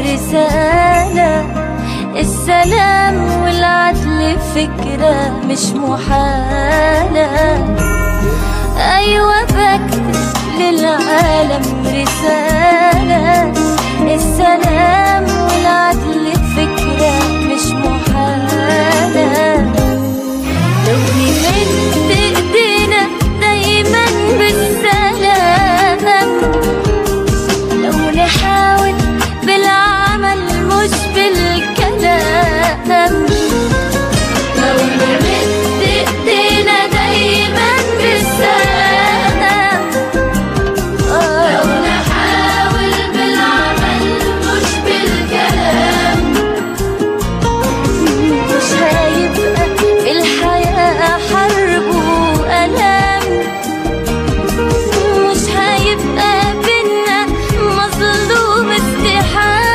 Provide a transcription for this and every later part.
رسالة السلام والعدل فكرة مش محالة أيوة بكتب للعالم رسالة السلام والعدل فكرة مش محالة لو نمد ايدينا دايما بالسلام لو نحاول بالعمل مش بالكلام لو نمد ايدينا دايما بالسلام لو نحاول بالعمل مش بالكلام مش هيبقى في الحياة حرب وألام مش هيبقى بينا مظلوم استحالة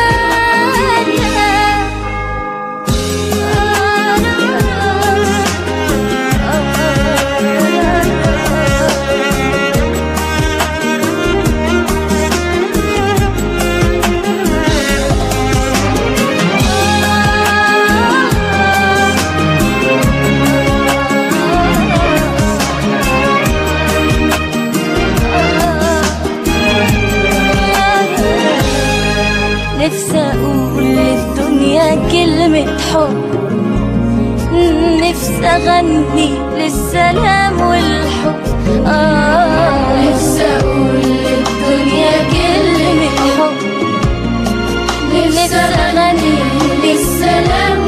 نفسي اقول للدنيا كلمة حب نفسي اغني للسلام والحب آه نفسي اقول للدنيا كلمة حب نفسي اغني للسلام